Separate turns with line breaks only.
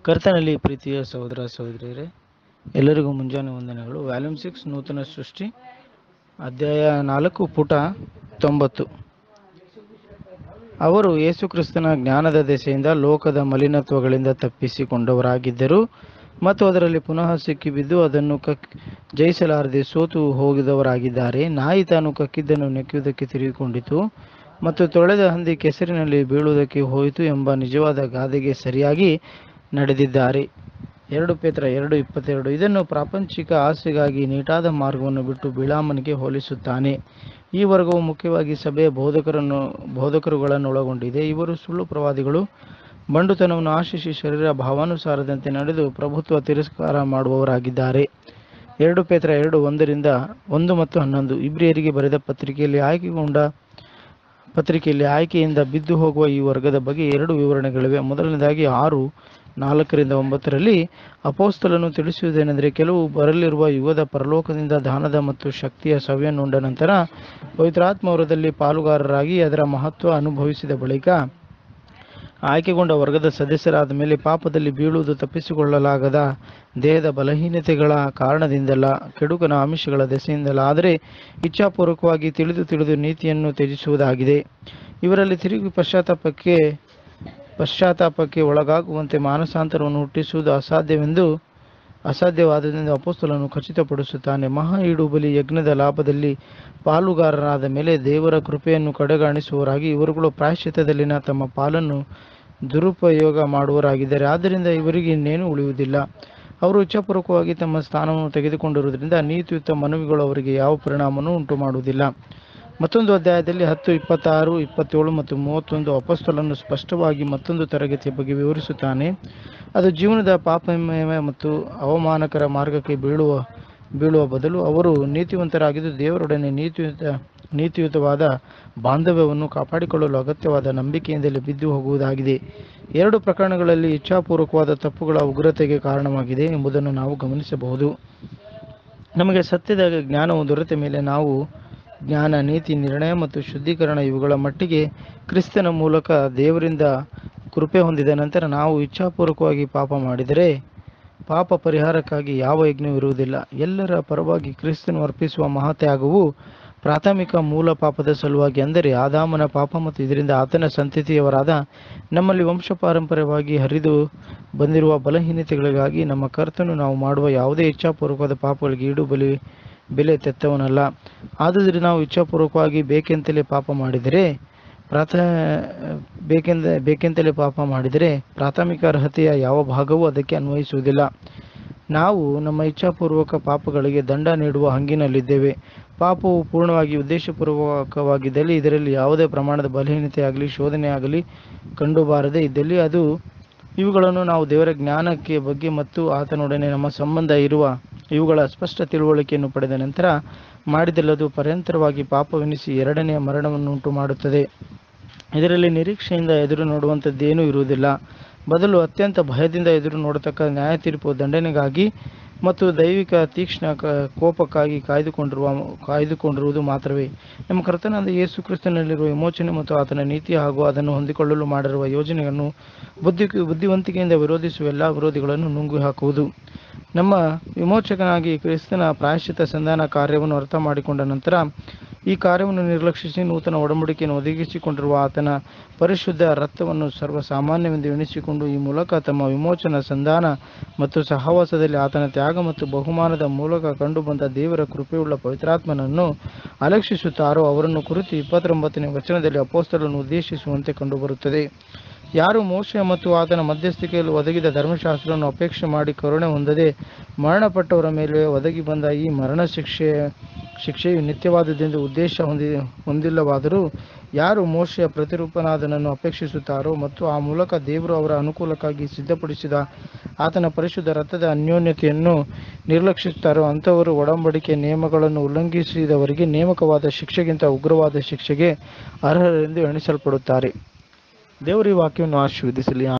ಕರ್ತನಲ್ಲಿ ಪ್ರೀತಿಯ ಸಹೋದರ ಸಹೋದರಿಯರೇ ಎಲ್ಲರಿಗೂ ಮುಂಜಾನೆ ವಂದನೆಗಳು ವ್ಯಾಲ್ಯೂಮ್ ಸಿಕ್ಸ್ ನೂತನ ಸೃಷ್ಟಿ ಅಧ್ಯಾಯ ನಾಲ್ಕು ಪುಟ ತೊಂಬತ್ತು ಅವರು ಯೇಸುಕ್ರಿಸ್ತನ ಜ್ಞಾನದ ದೆಸೆಯಿಂದ ಲೋಕದ ಮಲಿನತ್ವಗಳಿಂದ ತಪ್ಪಿಸಿಕೊಂಡವರಾಗಿದ್ದರು ಮತ್ತು ಅದರಲ್ಲಿ ಪುನಃ ಸಿಕ್ಕಿಬಿದ್ದು ಅದನ್ನು ಕಕ್ ಜಯಿಸಲಾರದೆ ಸೋತು ಹೋಗಿದವರಾಗಿದ್ದಾರೆ ನಾಯಿ ತಾನು ಕಕ್ಕಿದ್ದನ್ನು ನೆಕ್ಯುವುದಕ್ಕೆ ತಿರುಗಿಕೊಂಡಿತು ಮತ್ತು ತೊಳೆದ ಹಂದಿ ಕೆಸರಿನಲ್ಲಿ ಬೀಳುವುದಕ್ಕೆ ಹೋಯಿತು ಎಂಬ ನಿಜವಾದ ಗಾದೆಗೆ ಸರಿಯಾಗಿ ನಡೆದಿದ್ದಾರೆ ಎರಡು ಪೇತ್ರ ಎರಡು ಇಪ್ಪತ್ತೆರಡು ಇದನ್ನು ಪ್ರಾಪಂಚಿಕ ಆಸೆಗಾಗಿ ನೀಟಾದ ಮಾರ್ಗವನ್ನು ಬಿಟ್ಟು ಬಿಳಾಮನಿಗೆ ಹೋಲಿಸುತ್ತಾನೆ ಈ ವರ್ಗವು ಮುಖ್ಯವಾಗಿ ಸಭೆಯ ಬೋಧಕರನ್ನು ಬೋಧಕರುಗಳನ್ನು ಒಳಗೊಂಡಿದೆ ಇವರು ಸುಳ್ಳು ಪ್ರವಾದಿಗಳು ಬಂಡುತನವನ್ನು ಆಶಿಸಿ ಶರೀರ ಭಾವಾನುಸಾರದಂತೆ ನಡೆದು ಪ್ರಭುತ್ವ ತಿರಸ್ಕಾರ ಮಾಡುವವರಾಗಿದ್ದಾರೆ ಎರಡು ಪೇತ್ರ ಎರಡು ಒಂದರಿಂದ ಒಂದು ಮತ್ತು ಹನ್ನೊಂದು ಇಬ್ರಿಯರಿಗೆ ಬರೆದ ಪತ್ರಿಕೆಯಲ್ಲಿ ಆಯ್ಕೆಗೊಂಡ ಪತ್ರಿಕೆಯಲ್ಲಿ ಆಯ್ಕೆಯಿಂದ ಬಿದ್ದು ಹೋಗುವ ಈ ವರ್ಗದ ಬಗ್ಗೆ ಎರಡು ವಿವರಣೆಗಳಿವೆ ಮೊದಲನೇದಾಗಿ ಆರು ನಾಲ್ಕರಿಂದ ಒಂಬತ್ತರಲ್ಲಿ ಅಪೋಸ್ತಲನು ತಿಳಿಸುವುದೇನೆಂದರೆ ಕೆಲವು ಬರಲಿರುವ ಯುಗದ ಪರಲೋಕದಿಂದ ದಾನದ ಮತ್ತು ಶಕ್ತಿಯ ಸವಿಯನ್ನುಂಡ ನಂತರ ಪವಿತ್ರಾತ್ಮವರದಲ್ಲಿ ಪಾಲುಗಾರರಾಗಿ ಅದರ ಮಹತ್ವ ಅನುಭವಿಸಿದ ಬಳಿಕ ಆಯ್ಕೆಗೊಂಡ ವರ್ಗದ ಸದಸ್ಯರಾದ ಮೇಲೆ ಪಾಪದಲ್ಲಿ ಬೀಳುವುದು ತಪ್ಪಿಸಿಕೊಳ್ಳಲಾಗದ ದೇಹದ ಬಲಹೀನತೆಗಳ ಕಾರಣದಿಂದಲ್ಲ ಕೆಡುಕನ ಆಮಿಷಗಳ ದೆಸೆಯಿಂದಲ್ಲ ಆದರೆ ಇಚ್ಛಾಪೂರ್ವಕವಾಗಿ ತಿಳಿದು ತಿಳಿದು ನೀತಿಯನ್ನು ತ್ಯಜಿಸುವುದಾಗಿದೆ ಇವರಲ್ಲಿ ತಿರುಗಿ ಪಶ್ಚಾತ್ತಾಪಕ್ಕೆ ಪಶ್ಚಾತ್ತಾಪಕ್ಕೆ ಒಳಗಾಗುವಂತೆ ಮಾನಸಾಂತರವನ್ನು ಹುಟ್ಟಿಸುವುದು ಅಸಾಧ್ಯವೆಂದು ಅಸಾಧ್ಯವಾದದಿಂದ ಅಪೋಸ್ತಲನು ಖಚಿತಪಡಿಸುತ್ತಾನೆ ಮಹಾ ಈಡುಬಲಿ ಯಜ್ಞದ ಲಾಭದಲ್ಲಿ ಪಾಲುಗಾರರಾದ ಮೇಲೆ ದೇವರ ಕೃಪೆಯನ್ನು ಕಡೆಗಾಣಿಸುವವರಾಗಿ ಇವರುಗಳು ಪ್ರಾಯಶ್ಚಿತ್ತದಲ್ಲಿನ ತಮ್ಮ ಪಾಲನ್ನು ದುರುಪಯೋಗ ಮಾಡುವವರಾಗಿದ್ದಾರೆ ಆದ್ದರಿಂದ ಇವರಿಗೆ ಇನ್ನೇನು ಉಳಿಯುವುದಿಲ್ಲ ಅವರು ಇಚ್ಛಾಪೂರ್ವಕವಾಗಿ ತಮ್ಮ ಸ್ಥಾನವನ್ನು ತೆಗೆದುಕೊಂಡಿರುವುದರಿಂದ ನೀತಿಯುತ ಮನವಿಗಳು ಅವರಿಗೆ ಯಾವ ಪರಿಣಾಮವನ್ನು ಉಂಟು ಮಾಡುವುದಿಲ್ಲ ಮತ್ತೊಂದು ಅಧ್ಯಾಯದಲ್ಲಿ ಹತ್ತು ಇಪ್ಪತ್ತಾರು ಇಪ್ಪತ್ತೇಳು ಮತ್ತು ಮೂವತ್ತೊಂದು ಅಪಸ್ತಲನ್ನು ಸ್ಪಷ್ಟವಾಗಿ ಮತ್ತೊಂದು ತರಗತಿಯ ಬಗ್ಗೆ ವಿವರಿಸುತ್ತಾನೆ ಅದು ಜೀವನದ ಪಾಪಮಯ ಮತ್ತು ಅವಮಾನಕರ ಮಾರ್ಗಕ್ಕೆ ಬೀಳುವ ಬೀಳುವ ಬದಲು ಅವರು ನೀತಿವಂತರಾಗಿದ್ದು ದೇವರೊಡನೆ ನೀತಿಯುತ ನೀತಿಯುತವಾದ ಬಾಂಧವ್ಯವನ್ನು ಕಾಪಾಡಿಕೊಳ್ಳಲು ಅಗತ್ಯವಾದ ನಂಬಿಕೆಯಿಂದಲೇ ಬಿದ್ದು ಹೋಗುವುದಾಗಿದೆ ಎರಡು ಪ್ರಕರಣಗಳಲ್ಲಿ ಇಚ್ಛಾಪೂರ್ವಕವಾದ ತಪ್ಪುಗಳ ಉಗ್ರತೆಗೆ ಕಾರಣವಾಗಿದೆ ಎಂಬುದನ್ನು ನಾವು ಗಮನಿಸಬಹುದು ನಮಗೆ ಸತ್ಯದ ಜ್ಞಾನವು ದೊರೆತ ಮೇಲೆ ನಾವು ಜ್ಞಾನ ನೀತಿ ನಿರ್ಣಯ ಮತ್ತು ಶುದ್ಧೀಕರಣ ಇವುಗಳ ಮಟ್ಟಿಗೆ ಕ್ರಿಸ್ತನ ಮೂಲಕ ದೇವರಿಂದ ಕೃಪೆ ಹೊಂದಿದ ನಂತರ ನಾವು ಇಚ್ಛಾಪೂರ್ವಕವಾಗಿ ಪಾಪ ಮಾಡಿದರೆ ಪಾಪ ಪರಿಹಾರಕ್ಕಾಗಿ ಯಾವ ಯಜ್ಞವಿರುವುದಿಲ್ಲ ಎಲ್ಲರ ಪರವಾಗಿ ಕ್ರಿಸ್ತನು ಅರ್ಪಿಸುವ ಮಹಾತ್ಯಾಗವು ಪ್ರಾಥಮಿಕ ಮೂಲ ಪಾಪದ ಸಲುವಾಗಿ ಅಂದರೆ ಆದಾಮನ ಪಾಪ ಮತ್ತು ಇದರಿಂದ ಆತನ ಸಂತತಿಯವರಾದ ನಮ್ಮಲ್ಲಿ ವಂಶ ಪಾರಂಪರ್ಯವಾಗಿ ಹರಿದು ಬಂದಿರುವ ಬಲಹೀನತೆಗಳಿಗಾಗಿ ನಮ್ಮ ಕರ್ತನು ನಾವು ಮಾಡುವ ಯಾವುದೇ ಇಚ್ಛಾಪೂರ್ವಕವಾದ ಪಾಪಗಳಿಗೆ ಈಡು ಬಲಿ ಬೆಲೆ ತೆತ್ತವನಲ್ಲ ಆದುದರಿಂದ ನಾವು ಇಚ್ಛಾಪೂರ್ವಕವಾಗಿ ಬೇಕೆಂತಲೇ ಪಾಪ ಮಾಡಿದರೆ ಪ್ರಾಥ ಬೇಕೆಂದ ಬೇಕೆಂತಲೇ ಪಾಪ ಮಾಡಿದರೆ ಪ್ರಾಥಮಿಕ ಅರ್ಹತೆಯ ಯಾವ ಭಾಗವೂ ಅದಕ್ಕೆ ಅನ್ವಯಿಸುವುದಿಲ್ಲ ನಾವು ನಮ್ಮ ಇಚ್ಛಾಪೂರ್ವಕ ಪಾಪಗಳಿಗೆ ದಂಡ ನೀಡುವ ಹಂಗಿನಲ್ಲಿದ್ದೇವೆ ಪಾಪವು ಪೂರ್ಣವಾಗಿ ಉದ್ದೇಶಪೂರ್ವಕವಾಗಿದ್ದಲ್ಲಿ ಇದರಲ್ಲಿ ಯಾವುದೇ ಪ್ರಮಾಣದ ಬಲಹೀನತೆ ಆಗಲಿ ಶೋಧನೆ ಆಗಲಿ ಕಂಡುಬಾರದೆ ಇದ್ದಲ್ಲಿ ಅದು ಇವುಗಳನ್ನು ನಾವು ದೇವರ ಜ್ಞಾನಕ್ಕೆ ಬಗ್ಗೆ ಮತ್ತು ಆತನೊಡನೆ ನಮ್ಮ ಸಂಬಂಧ ಇರುವ ಇವುಗಳ ಸ್ಪಷ್ಟ ತಿಳುವಳಿಕೆಯನ್ನು ಪಡೆದ ನಂತರ ಮಾಡಿದಲ್ಲದು ಪರ್ಯಂತರವಾಗಿ ಪಾಪವೆನಿಸಿ ಎರಡನೆಯ ಮರಣವನ್ನುಂಟು ಮಾಡುತ್ತದೆ ಇದರಲ್ಲಿ ನಿರೀಕ್ಷೆಯಿಂದ ಎದುರು ನೋಡುವಂಥದ್ದೇನೂ ಇರುವುದಿಲ್ಲ ಬದಲು ಅತ್ಯಂತ ಭಯದಿಂದ ಎದುರು ನೋಡತಕ್ಕ ನ್ಯಾಯ ತೀರ್ಪು ದಂಡನೆಗಾಗಿ ಮತ್ತು ದೈವಿಕ ತೀಕ್ಷ್ಣ ಕ- ಕೋಪಕ್ಕಾಗಿ ಕಾಯ್ದುಕೊಂಡಿರುವ ಕಾಯ್ದುಕೊಂಡಿರುವುದು ಮಾತ್ರವೇ ನಮ್ಮ ಕರ್ತನಾದ ಯೇಸು ಕ್ರಿಸ್ತನಲ್ಲಿರುವ ವಿಮೋಚನೆ ಮತ್ತು ಆತನ ನೀತಿ ಹಾಗೂ ಅದನ್ನು ಹೊಂದಿಕೊಳ್ಳಲು ಮಾಡಿರುವ ಯೋಜನೆಯನ್ನು ಬುದ್ಧಿ ಬುದ್ಧಿವಂತಿಕೆಯಿಂದ ವಿರೋಧಿಸುವ ಎಲ್ಲ ವಿರೋಧಿಗಳನ್ನು ನುಂಗು ಹಾಕುವುದು ನಮ್ಮ ವಿಮೋಚಕನಾಗಿ ಕ್ರಿಸ್ತನ ಪ್ರಾಯಶ್ಚಿತ ಸಂಧಾನ ಕಾರ್ಯವನ್ನು ಅರ್ಥ ಮಾಡಿಕೊಂಡ ನಂತರ ಈ ಕಾರ್ಯವನ್ನು ನಿರ್ಲಕ್ಷಿಸಿ ನೂತನ ಒಡಂಬಡಿಕೆಯನ್ನು ಒದಗಿಸಿಕೊಂಡಿರುವ ಆತನ ಪರಿಶುದ್ಧ ರಕ್ತವನ್ನು ಸರ್ವಸಾಮಾನ್ಯವೆಂದು ಎಣಿಸಿಕೊಂಡು ಈ ಮೂಲಕ ತಮ್ಮ ವಿಮೋಚನ ಸಂಧಾನ ಮತ್ತು ಸಹವಾಸದಲ್ಲಿ ಆತನ ತ್ಯಾಗ ಮತ್ತು ಬಹುಮಾನದ ಮೂಲಕ ಕಂಡುಬಂದ ದೇವರ ಕೃಪೆಯುಳ್ಳ ಪವಿತ್ರಾತ್ಮನನ್ನು ಅಲಕ್ಷಿಸುತ್ತಾರೋ ಅವರನ್ನು ಕುರಿತು ಇಪ್ಪತ್ತೊಂಬತ್ತನೇ ವಚನದಲ್ಲಿ ಅಪೋಸ್ತಲನ್ನು ಉದ್ದೇಶಿಸುವಂತೆ ಕಂಡುಬರುತ್ತದೆ ಯಾರು ಮೋಶ ಮತ್ತು ಆತನ ಮಧ್ಯಸ್ಥಿಕೆಯಲ್ಲಿ ಒದಗಿದ ಧರ್ಮಶಾಸ್ತ್ರವನ್ನು ಅಪೇಕ್ಷೆ ಮಾಡಿ ಕರುಣೆ ಹೊಂದದೆ ಮರಣಪಟ್ಟವರ ಮೇಲೆ ಒದಗಿ ಬಂದ ಈ ಮರಣ ಶಿಕ್ಷೆ ಶಿಕ್ಷೆಯು ನಿತ್ಯವಾದುದೆಂದು ಉದ್ದೇಶ ಹೊಂದಿ ಹೊಂದಿಲ್ಲವಾದರೂ ಯಾರು ಮೋಶೆಯ ಪ್ರತಿರೂಪನಾದನನ್ನು ಅಪೇಕ್ಷಿಸುತ್ತಾರೋ ಮತ್ತು ಆ ಮೂಲಕ ದೇವರು ಅವರ ಅನುಕೂಲಕ್ಕಾಗಿ ಸಿದ್ಧಪಡಿಸಿದ ಆತನ ಪರಿಶುದ್ಧ ರಥದ ಅನ್ಯೋನ್ಯತೆಯನ್ನು ನಿರ್ಲಕ್ಷಿಸುತ್ತಾರೋ ಅಂಥವರು ಒಡಂಬಡಿಕೆ ನಿಯಮಗಳನ್ನು ಉಲ್ಲಂಘಿಸಿದವರಿಗೆ ನೇಮಕವಾದ ಶಿಕ್ಷೆಗಿಂತ ಉಗ್ರವಾದ ಶಿಕ್ಷೆಗೆ ಅರ್ಹರೆಂದು ಎಣಿಸಲ್ಪಡುತ್ತಾರೆ ದೇವರು ಈ ವಾಕ್ಯವನ್ನು ಆಶೀರ್ವದಿಸಲಿ